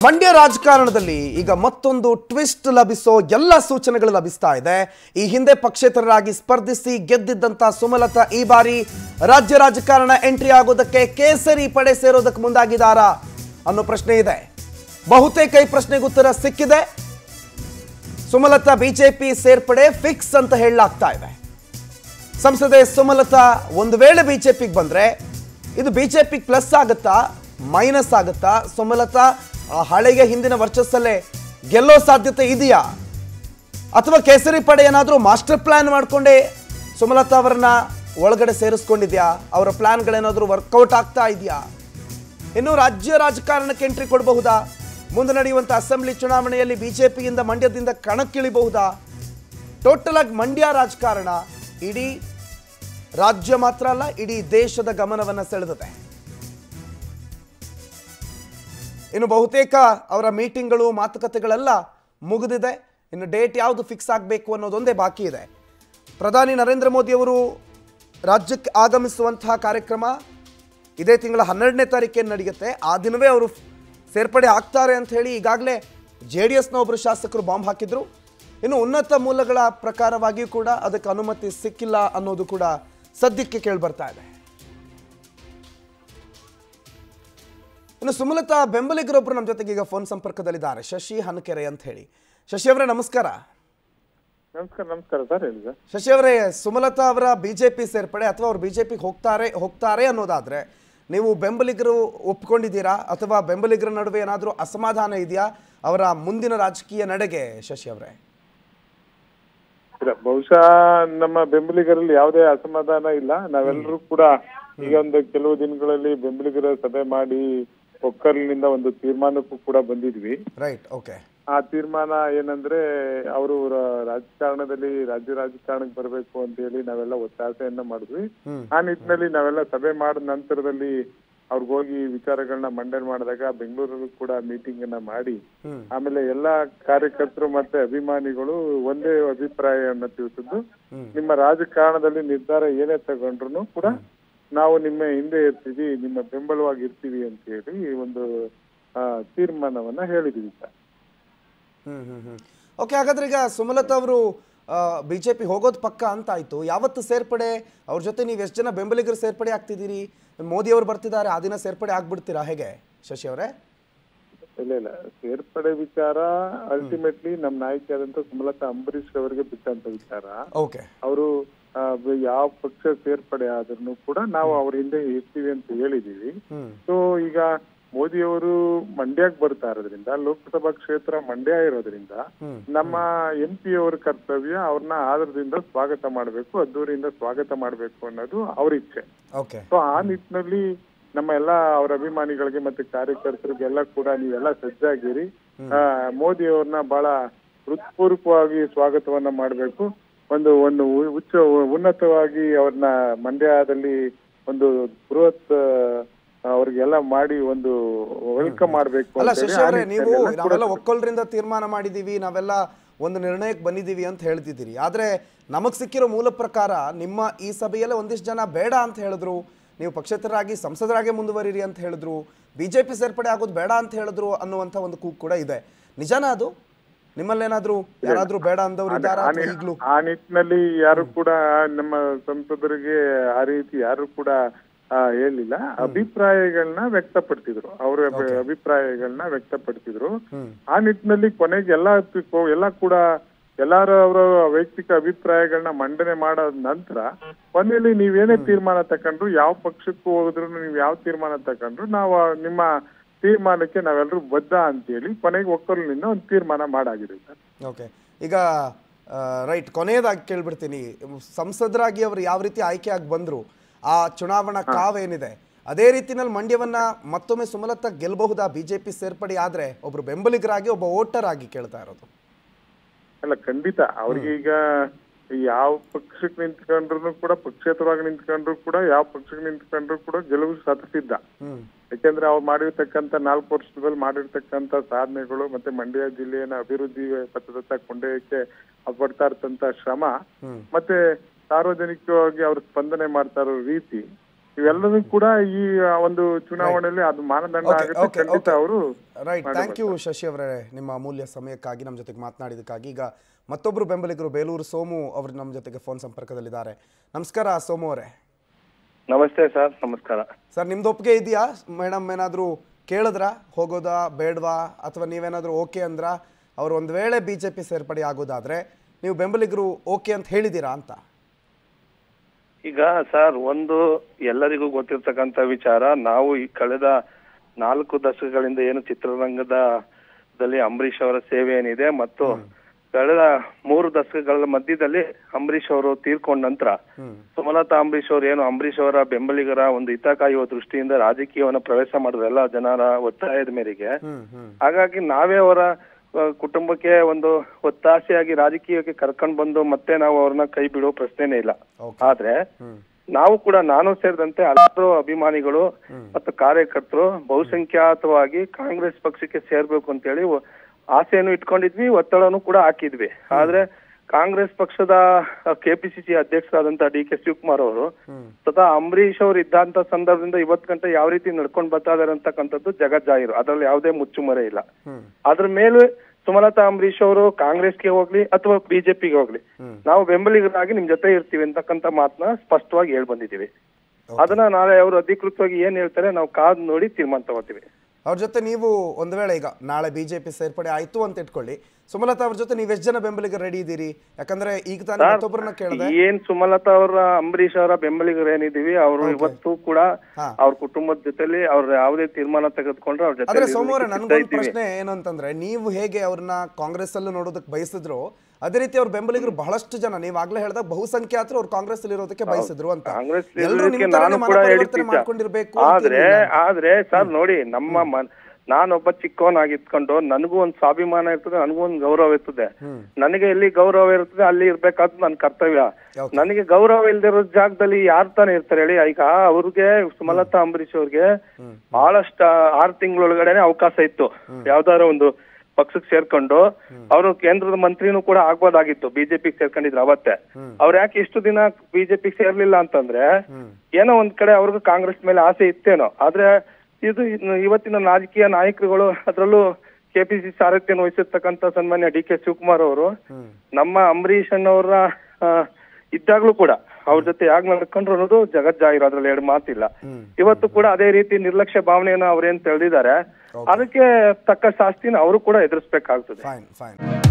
ಮಂಡ್ಯ ರಾಜಕಾರಣದಲ್ಲಿ ಈಗ ಮತ್ತೊಂದು ಟ್ವಿಸ್ಟ್ ಲಭಿಸೋ ಎಲ್ಲ ಸೂಚನೆಗಳು ಲಭಿಸ್ತಾ ಇದೆ ಈ ಹಿಂದೆ ಪಕ್ಷೇತರರಾಗಿ ಸ್ಪರ್ಧಿಸಿ ಗೆದ್ದಿದ್ದಂತ ಸುಮಲತಾ ಈ ಬಾರಿ ರಾಜ್ಯ ರಾಜಕಾರಣ ಎಂಟ್ರಿ ಆಗೋದಕ್ಕೆ ಕೇಸರಿ ಪಡೆ ಸೇರೋದಕ್ಕೆ ಮುಂದಾಗಿದ್ದಾರಾ ಅನ್ನೋ ಪ್ರಶ್ನೆ ಇದೆ ಬಹುತೇಕ ಈ ಪ್ರಶ್ನೆಗೆ ಉತ್ತರ ಸಿಕ್ಕಿದೆ ಸುಮಲತಾ ಬಿಜೆಪಿ ಸೇರ್ಪಡೆ ಫಿಕ್ಸ್ ಅಂತ ಹೇಳಲಾಗ್ತಾ ಇದೆ ಸಂಸದೆ ಸುಮಲತಾ ಒಂದು ವೇಳೆ ಬಿಜೆಪಿಗೆ ಬಂದ್ರೆ ಇದು ಬಿಜೆಪಿಗೆ ಪ್ಲಸ್ ಆಗುತ್ತಾ ಮೈನಸ್ ಆಗುತ್ತಾ ಸುಮಲತಾ ಆ ಹಳೆಗೆ ಹಿಂದಿನ ವರ್ಚಸ್ಸಲ್ಲೇ ಗೆಲ್ಲೋ ಸಾಧ್ಯತೆ ಇದೆಯಾ ಅಥವಾ ಕೇಸರಿ ಪಡೆ ಏನಾದರೂ ಮಾಸ್ಟರ್ ಪ್ಲಾನ್ ಮಾಡ್ಕೊಂಡೇ ಸುಮಲತಾ ಅವರನ್ನ ಒಳಗಡೆ ಸೇರಿಸ್ಕೊಂಡಿದ್ಯಾ ಅವರ ಪ್ಲಾನ್ಗಳೇನಾದರೂ ವರ್ಕೌಟ್ ಆಗ್ತಾ ಇದೆಯಾ ಇನ್ನು ರಾಜ್ಯ ರಾಜಕಾರಣಕ್ಕೆ ಎಂಟ್ರಿ ಕೊಡಬಹುದಾ ಮುಂದೆ ನಡೆಯುವಂಥ ಅಸೆಂಬ್ಲಿ ಚುನಾವಣೆಯಲ್ಲಿ ಬಿಜೆಪಿಯಿಂದ ಮಂಡ್ಯದಿಂದ ಕಣಕ್ಕಿಳಿಬಹುದಾ ಟೋಟಲ್ ಆಗಿ ಮಂಡ್ಯ ರಾಜಕಾರಣ ಇಡೀ ರಾಜ್ಯ ಮಾತ್ರ ಅಲ್ಲ ಇಡೀ ದೇಶದ ಗಮನವನ್ನು ಸೆಳೆದಿದೆ ಇನ್ನು ಬಹುತೇಕ ಅವರ ಮೀಟಿಂಗ್ಗಳು ಮಾತುಕತೆಗಳೆಲ್ಲ ಮುಗಿದಿದೆ ಇನ್ನು ಡೇಟ್ ಯಾವುದು ಫಿಕ್ಸ್ ಆಗಬೇಕು ಅನ್ನೋದೊಂದೇ ಬಾಕಿ ಇದೆ ಪ್ರಧಾನಿ ನರೇಂದ್ರ ಮೋದಿ ಅವರು ರಾಜ್ಯಕ್ಕೆ ಆಗಮಿಸುವಂತಹ ಕಾರ್ಯಕ್ರಮ ಇದೇ ತಿಂಗಳ ಹನ್ನೆರಡನೇ ತಾರೀಕೇನು ನಡೆಯುತ್ತೆ ಆ ದಿನವೇ ಅವರು ಸೇರ್ಪಡೆ ಆಗ್ತಾರೆ ಅಂತ ಹೇಳಿ ಈಗಾಗಲೇ ಜೆ ಡಿ ಎಸ್ನ ಒಬ್ಬರು ಶಾಸಕರು ಬಾಂಬ್ ಹಾಕಿದ್ರು ಇನ್ನು ಉನ್ನತ ಮೂಲಗಳ ಪ್ರಕಾರವಾಗಿಯೂ ಕೂಡ ಅದಕ್ಕೆ ಅನುಮತಿ ಸಿಕ್ಕಿಲ್ಲ ಅನ್ನೋದು ಕೂಡ ಸದ್ಯಕ್ಕೆ ಕೇಳಿಬರ್ತಾ ಇದೆ ಇನ್ನು ಸುಮಲತಾ ಬೆಂಬಲಿಗರೊಬ್ಬರು ನಮ್ಮ ಜೊತೆಗೆ ಈಗ ಫೋನ್ ಸಂಪರ್ಕದಲ್ಲಿದ್ದಾರೆ ಶಶಿ ಹನಕೆರೆ ಅಂತ ಹೇಳಿ ಶಶಿ ಅವರೇ ನಮಸ್ಕಾರ ನಮಸ್ಕಾರ ನಮಸ್ಕಾರ ಸರ್ ಹೇಳಿ ಸರ್ ಶಶಿ ಅವರೇ ಸುಮಲತಾ ಅವರ ಬಿಜೆಪಿ ಸೇರ್ಪಡೆ ಅಥವಾ ಅವ್ರು ಬಿಜೆಪಿಗೆ ಹೋಗ್ತಾರೆ ಹೋಗ್ತಾರೆ ಅನ್ನೋದಾದ್ರೆ ನೀವು ಬೆಂಬಲಿಗರು ಒಪ್ಕೊಂಡಿದ್ದೀರಾ ಅಥವಾ ಬೆಂಬಲಿಗರ ನಡುವೆ ಏನಾದರೂ ಅಸಮಾಧಾನ ಇದೆಯಾ ಅವರ ಮುಂದಿನ ರಾಜಕೀಯ ನಡೆಗೆ ಶಶಿ ಅವರೇ ಇಲ್ಲ ಬಹುಶಃ ನಮ್ಮ ಬೆಂಬಲಿಗರಲ್ಲಿ ಯಾವುದೇ ಅಸಮಾಧಾನ ಇಲ್ಲ ನಾವೆಲ್ಲರೂ ಕೂಡ ಈಗ ಒಂದು ಕೆಲವು ದಿನಗಳಲ್ಲಿ ಬೆಂಬಲಿಗರ ಸಭೆ ಮಾಡಿ ಒಕ್ಕಲಿನಿಂದ ಒಂದು ತೀರ್ಮಾನಕ್ಕೂ ಕೂಡ ಬಂದಿದ್ವಿ ರೈಟ್ ಓಕೆ ಆ ತೀರ್ಮಾನ ಏನಂದ್ರೆ ಅವರು ರಾಜಕಾರಣದಲ್ಲಿ ರಾಜ್ಯ ರಾಜಕಾರಣಕ್ಕೆ ಬರಬೇಕು ಅಂತ ಹೇಳಿ ನಾವೆಲ್ಲ ಒತ್ತಾಸೆಯನ್ನ ಮಾಡಿದ್ವಿ ಆ ನಿಟ್ಟಿನಲ್ಲಿ ನಾವೆಲ್ಲ ಸಭೆ ಮಾಡಿದ ನಂತರದಲ್ಲಿ ಅವ್ರಿಗೆ ಹೋಗಿ ವಿಚಾರಗಳನ್ನ ಮಂಡನೆ ಮಾಡಿದಾಗ ಬೆಂಗಳೂರಲ್ಲೂ ಕೂಡ ಮೀಟಿಂಗ್ ಅನ್ನ ಮಾಡಿ ಹ್ಮ್. ಆಮೇಲೆ ಎಲ್ಲಾ ಕಾರ್ಯಕರ್ತರು ಮತ್ತೆ ಅಭಿಮಾನಿಗಳು ಒಂದೇ ಅಭಿಪ್ರಾಯವನ್ನ ತಿಳಿಸಿದ್ದು ನಿಮ್ಮ ರಾಜಕಾರಣದಲ್ಲಿ ನಿರ್ಧಾರ ಏನೇ ತಗೊಂಡ್ರು ಕೂಡ ನಾವು ನಿಮ್ಮ ಹಿಂದೆ ಇರ್ತೀವಿ ನಿಮ್ಮ ಬೆಂಬಲವಾಗಿ ಇರ್ತೀವಿ ಅಂತ ಹೇಳಿ ಒಂದು ಆ, ತೀರ್ಮಾನವನ್ನ ಹೇಳಿದೀವಿ ಸರ್ ಹ್ಮ್ ಹ್ಮ್ ಹ್ಮ್ ಓಕೆ ಹಾಗಾದ್ರೆ ಈಗ ಸುಮಲತಾ ಅವರು ಬಿಜೆಪಿ ಹೋಗೋದು ಪಕ್ಕ ಅಂತ ಆಯ್ತು ಯಾವತ್ತು ಸೇರ್ಪಡೆ ಅವ್ರ ಜೊತೆ ನೀವು ಎಷ್ಟು ಜನ ಬೆಂಬಲಿಗರು ಸೇರ್ಪಡೆ ಆಗ್ತಿದ್ದೀರಿ ಮೋದಿ ಅವರು ಬರ್ತಿದ್ದಾರೆ ಆ ದಿನ ಸೇರ್ಪಡೆ ಆಗ್ಬಿಡ್ತೀರಾ ಹೇಗೆ ಶಶಿ ಅವರೇ ಇಲ್ಲ ಇಲ್ಲ ಸೇರ್ಪಡೆ ವಿಚಾರ ಅಲ್ಟಿಮೇಟ್ಲಿ ನಮ್ ನಾಯಕಿಯಾದಂತ ಸುಮಲತಾ ಅಂಬರೀಶ್ ಅವರಿಗೆ ಬಿಟ್ಟಂತ ವಿಚಾರ ಓಕೆ ಅವರು ಯಾವ ಪಕ್ಷ ಸೇರ್ಪಡೆ ಆದ್ರೂ ಕೂಡ ನಾವು ಅವ್ರ ಹಿಂದೆ ಇರ್ತೀವಿ ಅಂತ ಹೇಳಿದೀವಿ ಹ್ಮ್ ಸೊ ಈಗ ಮೋದಿ ಅವರು ಮಂಡ್ಯಕ್ಕೆ ಬರ್ತಾ ಇರೋದ್ರಿಂದ ಲೋಕಸಭಾ ಕ್ಷೇತ್ರ ಮಂಡ್ಯ ಇರೋದ್ರಿಂದ ಹ್ಮ್. ನಮ್ಮ ಎಂ ಪಿ ಅವರ ಕರ್ತವ್ಯ ಅವ್ರನ್ನ ಆದರದಿಂದ ಸ್ವಾಗತ ಮಾಡಬೇಕು ಅದ್ದೂರಿಯಿಂದ ಸ್ವಾಗತ ಮಾಡಬೇಕು ಅನ್ನೋದು ಅವ್ರ ಇಚ್ಛೆ ಓಕೆ ಸೊ ಆ ನಿಟ್ಟಿನಲ್ಲಿ ನಮ್ಮ ಎಲ್ಲ ಅವರ ಅಭಿಮಾನಿಗಳಿಗೆ ಮತ್ತೆ ಕಾರ್ಯಕರ್ತರಿಗೆಲ್ಲ ಕೂಡ ನೀವೆಲ್ಲ ಸಜ್ಜಾಗಿರಿ ಆ, ಮೋದಿ ಅವ್ರನ್ನ ಬಹಳ ಹೃತ್ಪೂರ್ವಕವಾಗಿ ಸ್ವಾಗತವನ್ನ ಮಾಡಬೇಕು ಒಂದು ಒಂದು ಉ- ಉಚ್ಚ ಉನ್ನತವಾಗಿ ಅವ್ರನ್ನ ಮಂಡ್ಯದಲ್ಲಿ ಒಂದು ಬೃಹತ್ ಆ, ಅವ್ರಿಗೆಲ್ಲ ಮಾಡಿ ಒಂದು ವೆಲ್ಕಮ್ ಮಾಡ್ಬೇಕು ಅಲ್ಲ ಅಂತ ಹೇಳಿ ಶಶಿ ಆ ಅವರೇ ನೀವು ನಿಟ್ಟಿನಲ್ಲಿ ಎಲ್ಲ ಕೂಡ ನಾವೆಲ್ಲ ಒಕ್ಕಲರಿಂದ ತೀರ್ಮಾನ ಮಾಡಿದೀವಿ ನಾವೆಲ್ಲ ಒಂದು ನಿರ್ಣಯಕ್ಕೆ ಬಂದಿದ್ದೀವಿ ಅಂತ ಹೇಳ್ತಿದ್ದೀರಿ ಆದ್ರೆ ನಮಗ್ ಸಿಕ್ಕಿರೋ ಮೂಲ ಪ್ರಕಾರ ನಿಮ್ಮ ಈ ಸಭೆಯಲ್ಲೇ ಒಂದಿಷ್ಟು ಜನ ಬೇಡ ಅಂತ ಹೇಳಿದ್ರು ನೀವು ಪಕ್ಷೇತರರಾಗಿ ಸಂಸದರಾಗಿ ಮುಂದುವರಿರಿ ಅಂತ ಹೇಳಿದ್ರು ಬಿಜೆಪಿ ಸೇರ್ಪಡೆ ಆಗೋದು ಬೇಡ ಅಂತ ಹೇಳಿದ್ರು ಅನ್ನುವಂಥ ಒಂದು ಕೂಗು ಕೂಡ ಇದೆ ನಿಜಾನ ಅದು ನಿಮ್ಮಲ್ಲೇನಾದ್ರೂ ಯಾರಾದ್ರೂ ಬೇಡ ಅಂದವ್ರು ಇದ್ದಾರಾ ಆ ಅಥವಾ ನಿ- ಈಗಲೂ ಆ ನಿಟ್ಟಿನಲ್ಲಿ ಯಾರು ಕೂಡ ನಮ್ಮ ಸಂಸದರಿಗೆ ಆ ರೀತಿ ಯಾರು ಕೂಡ ಆ, ಹೇಳಿಲ್ಲ ಅಭಿಪ್ರಾಯಗಳನ್ನ ವ್ಯಕ್ತಪಡಿಸಿದ್ರು ಅವರ ಅಭಿಪ್ರಾಯಗಳನ್ನ ವ್ಯಕ್ತಪಡಿಸಿದ್ರು ಆ ನಿಟ್ಟಿನಲ್ಲಿ ಕೊನೆಗೆ ಎಲ್ಲ ಎಲ್ಲ ಕೂಡ ಎಲ್ಲಾರ ಅವರ ವೈಯಕ್ತಿಕ ಅಭಿಪ್ರಾಯಗಳನ್ನ ಮಂಡನೆ ಮಾಡೋ ನಂತರ ಕೊನೆಯಲ್ಲಿ ನೀವೇನೇ ತೀರ್ಮಾನ ತಕೊಂಡ್ರು ಯಾವ ಪಕ್ಷಕ್ಕೂ ಹೋಗಿದ್ರು ನೀವು ಯಾವ ತೀರ್ಮಾನ ತಕೊಂಡ್ರು ನಾವು ಆ ನಿಮ್ಮ ತೀರ್ಮಾನಕ್ಕೆ ನಾವೆಲ್ಲರೂ ಬದ್ಧ ಅಂತೇಳಿ ಕೊನೆಗೆ ಒಕ್ಕಲಿನಿಂದ ಒಂದು ತೀರ್ಮಾನ ಮಾಡಾಗಿದೆ ಸರ್ ಓಕೆ ಈಗ ರೈಟ್ ಕೊನೆಯದಾಗಿ ಕೇಳ್ಬಿಡ್ತೀನಿ ಸಂಸದರಾಗಿ ಅವರು ಯಾವ ರೀತಿ ಆಯ್ಕೆಯಾಗಿ ಬಂದ್ರು ಆ ಚುನಾವಣಾ ಕಾವೇನಿದೆ ಅದೇ ರೀತಿನಲ್ಲಿ ಮಂಡ್ಯವನ್ನ ಮತ್ತೊಮ್ಮೆ ಸುಮಲತಾ ಗೆಲ್ಲಬಹುದಾ ಬಿಜೆಪಿ ಸೇರ್ಪಡೆ ಆದ್ರೆ ಒಬ್ರು ಬೆಂಬಲಿಗರಾಗಿ ಒಬ್ಬ ವೋಟರ್ ಆಗಿ ಕೇಳ್ತಾ ಇರೋದು ಅಲ್ಲ ಖಂಡಿತ ಅವ್ರಿಗೆ ಈಗ ಯಾವ ಪಕ್ಷಕ್ಕೆ ನಿಂತ್ಕೊಂಡ್ರು ಕೂಡ ಪಕ್ಷೇತರವಾಗಿ ನಿಂತ್ಕೊಂಡ್ರು ಕೂಡ ಯಾವ ಪಕ್ಷಕ್ಕೆ ನಿಂತ್ಕೊಂಡ್ರು ಕೂಡ ಗೆಲುವು ಸತಸಿದ್ದ ಹ್ಮ್ ಯಾಕೆಂದ್ರೆ ಅವ್ರು ಮಾಡಿರ್ತಕ್ಕಂತ ನಾಲ್ಕು ವರ್ಷದಲ್ಲಿ ಮಾಡಿರ್ತಕ್ಕಂತ ಸಾಧನೆಗಳು ಮತ್ತೆ ಮಂಡ್ಯ ಜಿಲ್ಲೆಯನ್ನ ಅಭಿವೃದ್ಧಿ ಪಥದತ್ತ ಕೊಂಡೊಯ್ಯಕ್ಕೆ ಅವ್ರು ಪಡ್ತಾ ಇರ್ತಂತ ಶ್ರಮ ಹ್ಮ್. ಮತ್ತೆ ಸಾರ್ವಜನಿಕವಾಗಿ ಅವ್ರು ಸ್ಪಂದನೆ ಮಾಡ್ತಾ ಇರೋ ರೀತಿ ಇವೆಲ್ಲದೂ ಕೂಡ ಈ ಆ, ಒಂದು ಚುನಾವಣೆಯಲ್ಲಿ ಅದು ಮಾನದಂಡ Okay, ಆಗುತ್ತೆ okay, ಖಂಡಿತ okay. ಅವರು ರೈಟ್ ಥ್ಯಾಂಕ್ ಯು ಶಶಿ ಅವರೇ ನಿಮ್ಮ ಅಮೂಲ್ಯ ಸಮಯಕ್ಕಾಗಿ ನಮ್ಮ ಜೊತೆಗೆ ಮಾತನಾಡಿದ್ದಕ್ಕಾಗಿ ಈಗ ಮತ್ತೊಬ್ಬರು ಬೆಂಬಲಿಗರು ಬೇಲೂರು ಸೋಮು ಅವರು ನಮ್ಮ ಜೊತೆಗೆ ಫೋನ್ ಸಂಪರ್ಕದಲ್ಲಿದ್ದಾರೆ ನಮಸ್ಕಾರ ಸೋಮು ಅವರೇ ನಮಸ್ತೆ ಸರ್ ನಮಸ್ಕಾರ ಸರ್ ನಿಮ್ದು ಒಪ್ಪಿಗೆ ಇದೆಯಾ ಮೇಡಮ್ ಏನಾದರೂ ಕೇಳಿದ್ರಾ ಹೋಗೋದಾ ಬೇಡವಾ ಅಥವಾ ನೀವೇನಾದರೂ ಓಕೆ ಅಂದ್ರಾ ಅವ್ರು ಒಂದು ವೇಳೆ ಬಿ ಜೆ ಪಿ ಸೇರ್ಪಡೆ ಆಗೋದಾದ್ರೆ ನೀವು ಬೆಂಬಲಿಗರು ಓಕೆ ಅಂತ ಹೇಳಿದ್ದೀರಾ ಅಂತ ಈಗ ಸರ್ ಒಂದು ಎಲ್ಲರಿಗೂ ಗೊತ್ತಿರ್ತಕ್ಕಂಥ ವಿಚಾರ ನಾವು ಈ ಕಳೆದ ನಾಲ್ಕು ದಶಕಗಳಿಂದ ಏನು ಚಿತ್ರರಂಗದ ದಲ್ಲಿ ಅಂಬರೀಷ್ ಅವರ ಸೇವೆ ಏನಿದೆ ಮತ್ತು ಕಳೆದ ಮೂರು ದಶಕಗಳ ಮಧ್ಯದಲ್ಲಿ ಅಂಬರೀಷ್ ಅವರು ತೀರ್ಕೊಂಡ ನಂತರ ಸುಮಲತಾ ಅಂಬರೀಷ್ ಅವರು ಏನು ಅಂಬರೀಷ್ ಅವರ ಬೆಂಬಲಿಗರ ಒಂದು ಹಿತ ಕಾಯುವ ದೃಷ್ಟಿಯಿಂದ ರಾಜಕೀಯವನ್ನು ಪ್ರವೇಶ ಮಾಡಿದ್ರು ಎಲ್ಲ ಜನರ ಒತ್ತಾಯದ ಮೇರೆಗೆ ಹ್ಮ್ ಹ್ಮ್ ಹಾಗಾಗಿ ನಾವೇ ಅವರ ಆ, ಕುಟುಂಬಕ್ಕೆ ಒಂದು ಒತ್ತಾಸೆಯಾಗಿ ರಾಜಕೀಯಕ್ಕೆ ಕರ್ಕೊಂಡ್ ಬಂದು ಮತ್ತೆ ನಾವು ಅವ್ರನ್ನ ಕೈ ಬಿಡೋ ಪ್ರಶ್ನೆನೇ ಇಲ್ಲ Okay. ಆದ್ರೆ ಹ್ಮ್ ನಾವು ಕೂಡ ನಾನು ಸೇರಿದಂತೆ ಹಲವಾರು ಅಭಿಮಾನಿಗಳು ಮತ್ತು ಕಾರ್ಯಕರ್ತರು ಬಹುಸಂಖ್ಯಾತವಾಗಿ ಕಾಂಗ್ರೆಸ್ ಪಕ್ಷಕ್ಕೆ ಸೇರ್ಬೇಕು ಅಂತೇಳಿ ಒ- ಆಸೆಯನ್ನು ಇಟ್ಕೊಂಡಿದ್ವಿ ಒತ್ತಡನೂ ಕೂಡ ಹಾಕಿದ್ವಿ ಆದ್ರೆ ಕಾಂಗ್ರೆಸ್ ಪಕ್ಷದ ಕೆಪಿಸಿಸಿ ಅಧ್ಯಕ್ಷರಾದಂತ ಡಿ ಕೆ ಶಿವಕುಮಾರ್ ಅವರು ಹ್ಮ್ ಸದಾ ಅಂಬರೀಷ್ ಅವರು ಇದ್ದಂತ ಸಂದರ್ಭದಿಂದ ಇವತ್ತು ಗಂಟೆ ಯಾವ ರೀತಿ ನಡ್ಕೊಂಡ್ ಬರ್ತಾ ಇದಾರೆ ಅಂತಕ್ಕಂಥದ್ದು ಜಗಜ್ಜಾಹಿರು ಅದ್ರಲ್ಲಿ ಯಾವುದೇ ಮುಚ್ಚುಮರೆ ಇಲ್ಲ ಹ್ಮ್ ಅದ್ರ ಮೇಲೆ ಸುಮಲತಾ ಅಂಬರೀಷ್ ಅವರು ಕಾಂಗ್ರೆಸ್ಗೆ ಹೋಗ್ಲಿ ಅಥವಾ ಬಿಜೆಪಿಗೆ ಹೋಗ್ಲಿ ಹ್ಮ್. ನಾವು ಬೆಂಬಲಿಗರಾಗಿ ನಿಮ್ ಜೊತೆ ಇರ್ತೀವಿ ಅಂತಕ್ಕಂಥ ಮಾತನ್ನ ಸ್ಪಷ್ಟವಾಗಿ ಹೇಳ್ ಬಂದಿದ್ದೀವಿ ಅದನ್ನ ನಾಳೆ ಅವರು ಅಧಿಕೃತವಾಗಿ ಏನ್ ಹೇಳ್ತಾರೆ ನಾವು ಕಾದ್ ನೋಡಿ ತೀರ್ಮಾನ ತಗೋತೀವಿ ಅವ್ರ ಜೊತೆ ನೀವು ಒಂದು ವೇಳೆ ಈಗ ನಾಳೆ ಬಿ ಜೆ ಪಿ ಸೇರ್ಪಡೆ ಆಯ್ತು ಅಂತ ಇಟ್ಕೊಳ್ಳಿ ಸುಮಲತಾ ಅವ್ರ ಜೊತೆ ನೀವು ಎಷ್ಟು ಜನ ಬೆಂಬಲಿಗರು ರೆಡಿ ಇದ್ದೀರಿ ಯಾಕಂದ್ರೆ ಈಗ ತಾನೇ ಮತ್ತೊಬ್ಬರನ್ನ ಕೇಳಿದೆ ಏನ್ ಸುಮಲತಾ ಅವರ ಅಂಬರೀಷ್ ಅವರ ಬೆಂಬಲಿಗರು ಏನಿದೀವಿ ಅವರು ಇವತ್ತು ಕೂಡ ಹಾ. ಅವ್ರ ಕುಟುಂಬದ ಜೊತೆಲಿ ಅವ್ರ ಯಾವುದೇ ತೀರ್ಮಾನ ತೆಗೆದುಕೊಂಡ್ರೆ ಅವ್ರ ಆದ್ರೆ ಜೊತೆ ಸೋಮವಾರ ಸಿದ್ಧ ನನ್ಗೊಂದು ಇದ್ದೀವಿ. ಪ್ರಶ್ನೆ ಏನು ಅಂತಂದ್ರೆ ನೀವು ಹೇಗೆ ಅವ್ರನ್ನ ಕಾಂಗ್ರೆಸ್ ಅಲ್ಲೂ ನೋಡೋದಕ್ಕೆ ಬಯಸಿದ್ರು ಅದೇ ರೀತಿ ಅವ್ರ ಬೆಂಬಲಿಗರು ಬಹಳಷ್ಟು ಜನ ನೀವು ಆಗ್ಲೇ ಹೇಳಿದಾಗ ಬಹುಸಂಖ್ಯಾತರು ಅವ್ರು ಕಾಂಗ್ರೆಸ್ ಅಲ್ಲಿ ಇರೋದಕ್ಕೆ ಬಯಸಿದ್ರು ಅಂತ ಕಾಂಗ್ರೆಸ್ ಎಲ್ಲರೂ ನಿಮ್ ಇರೋದಕ್ಕೆ ತರನೇ ನಾನು ಮನ ಕೂಡ ಪರಿವರ್ತನೆ ಹೇಳ್ತಿದ್ದೆ. ಮಾಡ್ಕೊಂಡಿರ್ಬೇಕು ಆದ್ರೆ ಅಂತಿರ್ಲಿಲ್ಲ. ಆದ್ರೆ ಸರ್ ನೋಡಿ ನಮ್ಮ ಮನ್ ನಾನೊಬ್ಬ ಚಿಕ್ಕವನಾಗಿತ್ಕೊಂಡು ನನಗೂ ಒಂದು ಸ್ವಾಭಿಮಾನ ಇರ್ತದೆ ನನಗೂ ಒಂದು ಗೌರವ ಇರ್ತದೆ ನನಗೆ ಎಲ್ಲಿ ಗೌರವ ಇರ್ತದೆ ಅಲ್ಲಿ ಇರ್ಬೇಕಾದ್ ನನ್ನ ಕರ್ತವ್ಯ Okay. ನನಗೆ ಗೌರವ ಇಲ್ದಿರೋ ಜಾಗದಲ್ಲಿ ಯಾರ್ ತಾನೇ ಇರ್ತಾರೆ ಹೇಳಿ ಈಗ ಅವ್ರಿಗೆ ಸುಮಲತಾ ಅಂಬರೀಶ್ ಅವ್ರಿಗೆ ಬಹಳಷ್ಟ ಆರು ತಿಂಗಳೊಳಗಡೆನೆ ಅವಕಾಶ ಇತ್ತು ಯಾವ್ದಾರ ಒಂದು ಪಕ್ಷಕ್ಕೆ ಸೇರ್ಕೊಂಡು ಅವರು ಕೇಂದ್ರದ ಮಂತ್ರಿನೂ ಕೂಡ ಆಗ್ಬೋದಾಗಿತ್ತು ಬಿಜೆಪಿಗೆ ಸೇರ್ಕೊಂಡಿದ್ರು ಅವತ್ತೇ ಅವ್ರು ಯಾಕೆ ಇಷ್ಟು ದಿನ ಬಿಜೆಪಿಗೆ ಸೇರ್ಲಿಲ್ಲ ಅಂತಂದ್ರೆ ಏನೋ ಒಂದ್ ಕಡೆ ಅವ್ರಿಗೂ ಕಾಂಗ್ರೆಸ್ ಮೇಲೆ ಆಸೆ ಇತ್ತೇನೋ ಆದ್ರೆ ಇದು ಇನ್ನು ಇವತ್ತಿನ ರಾಜಕೀಯ ನಾಯಕರುಗಳು ಅದರಲ್ಲೂ ಕೆಪಿಸಿ ಸಾರಥ್ಯನ ವಹಿಸಿರ್ತಕ್ಕಂಥ ಸನ್ಮಾನ್ಯ ಡಿ ಕೆ ಶಿವಕುಮಾರ್ ಅವರು ನಮ್ಮ ಅಂಬರೀಷ್ ಅನ್ನೋರ ಆ, ಇದ್ದಾಗ್ಲೂ ಕೂಡ ಅವ್ರ ಜೊತೆ ಯಾಕೆ ನಡ್ಕೊಂಡ್ರು ಅನ್ನೋದು ಜಗಜ್ಜಾಹಿರು ಅದ್ರಲ್ಲಿ ಎರಡು ಮಾತಿಲ್ಲ ಇವತ್ತು ಕೂಡ ಅದೇ ರೀತಿ ನಿರ್ಲಕ್ಷ್ಯ ಭಾವನೆಯನ್ನ ಅವ್ರೇನ್ ತಿಳಿದಿದ್ದಾರೆ ಅದಕ್ಕೆ ತಕ್ಕ ಶಾಸ್ತಿನ ಅವರು ಕೂಡ ಎದುರಿಸ್ಬೇಕಾಗ್ತದೆ ಫೈನ್ ಫೈನ್